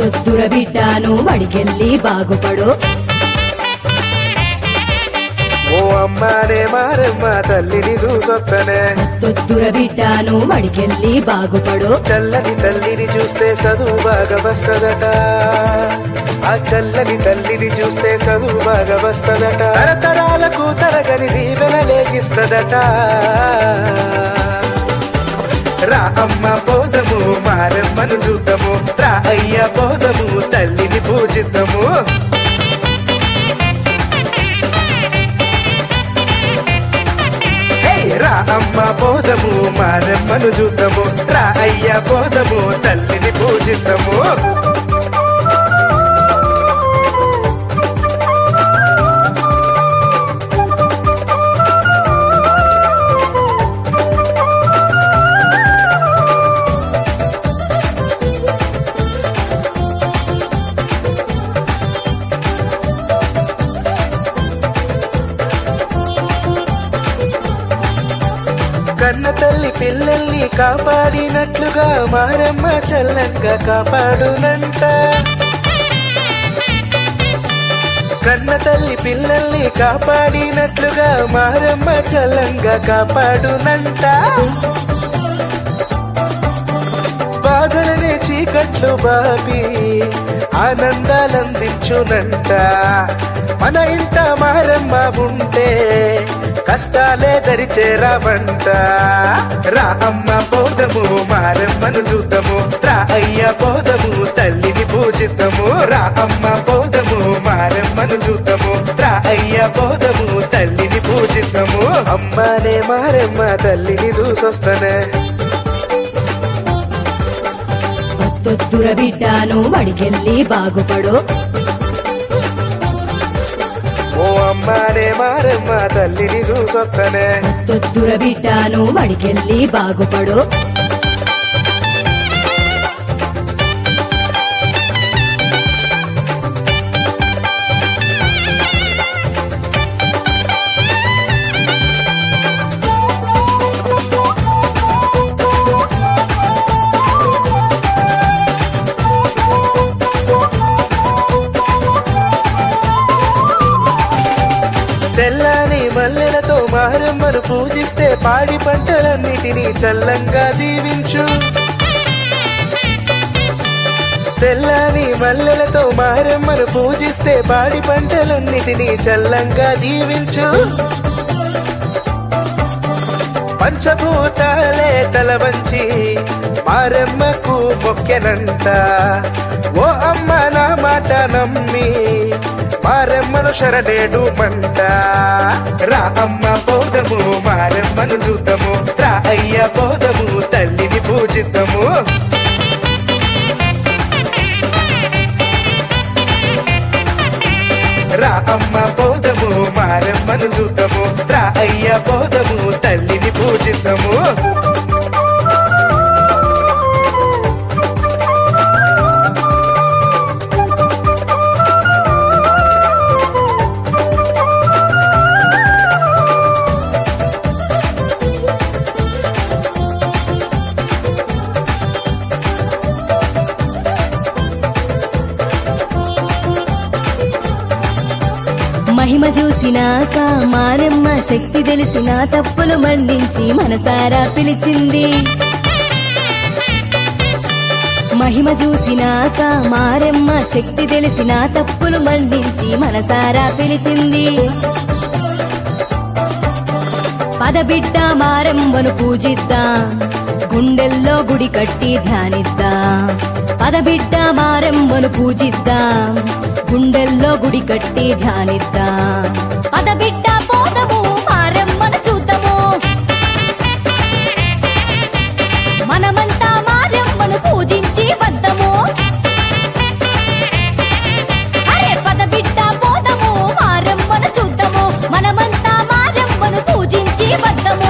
వద్దొద్దుర బిడ్డాను బడికెళ్ళి బాగుపడు ఓ అమ్మానే మారమ్మ తల్లిని చూసొత్తనే వద్దొద్దుర బిడ్డాను బడికెళ్ళి బాగుపడు చల్లని తల్లిని చూస్తే చదువు బాగా వస్తదట ఆ చల్లని తల్లిని చూస్తే చదువు బాగా వస్తదట తరతరాలకు తరగని దీవెన లేగిస్తదట రా అమ్మ పోదము మారమ్మను చూద్దాము రా అయ్య పోదము తల్లిని పూజిద్దాము హే, రా అమ్మ పోదము మారమ్మను చూద్దాము రా అయ్య పోదము తల్లిని పూజిద్దాము కన్న తల్లి పిల్లల్ని కాపాడినట్లుగా మారమ్మ చల్లంగా కాపాడునంట కన్న తల్లి పిల్లల్ని కాపాడినట్లుగా మారమ్మ చల్లంగా కాపాడునంట బాధలనే చీకట్లు బాపి ఆనందాలందించునంట మన ఇంట మారమ్మ ఉంటే కష్టాలే దరిచేరావంట రా అమ్మ పోదము మారమ్మను చూద్దాము రా అయ్య పోదము తల్లిని పూజిద్దాము రా అమ్మ పోదము మారమ్మను చూద్దాము రా అయ్య పోదము తల్లిని పూజిద్దాము అమ్మనే మారమ్మ తల్లిని చూసొస్తానే వద్దొద్దుర బిడ్డాను బడికెళ్ళి బాగుపడు ఓ అమ్మనే మారమ్మ తల్లిని చూసొత్తనే వద్దొద్దుర బిడ్డాను బడికెళ్ళి బాగుపడు తెల్లని మల్లెలతో మారమ్మను పూజిస్తే పాడి పంటలన్నిటినీ చల్లంగా దీవించు తెల్లని మల్లెలతో మారమ్మను పూజిస్తే పాడి పంటలన్నిటినీ చల్లంగా దీవించు పంచభూతాలే తల వంచి మారమ్మకు మొక్కెనంట ఓ అమ్మ నా మాట నమ్మి మారమ్మను శరణేడు మంట రా అమ్మ పోదము మారమ్మను చూద్దాము రా అయ్య పోదము తల్లిని పూజిద్దాము రా అమ్మ పోదము మారమ్మను చూద్దాము రా అయ్య పోదము తల్లిని పూజిద్దాము మహిమ చూసినాక మారమ్మ శక్తి తెలిసిన తప్పులు మన్నించి మనసారా పిలిచింది మహిమ చూసినాక మారమ్మ శక్తి తెలిసిన తప్పులు మన్నించి మనసారా పిలిచింది పదబిడ్డ మారమ్మను పూజిద్దాం గుండెల్లో గుడి కట్టి ధ్యానిద్దాం పదబిడ్డ మారమ్మను పూజిద్దాం గుండెల్లో గుడి కట్టి ధ్యానిద్దాం పదబిడ్డ పోదము మారమ్మను చూద్దాము మనమంతా మారమ్మను పూజించి వద్దము అరే పదబిడ్డ పోదము మారమ్మను చూద్దాము మనమంతా మారమ్మను పూజించి వద్దము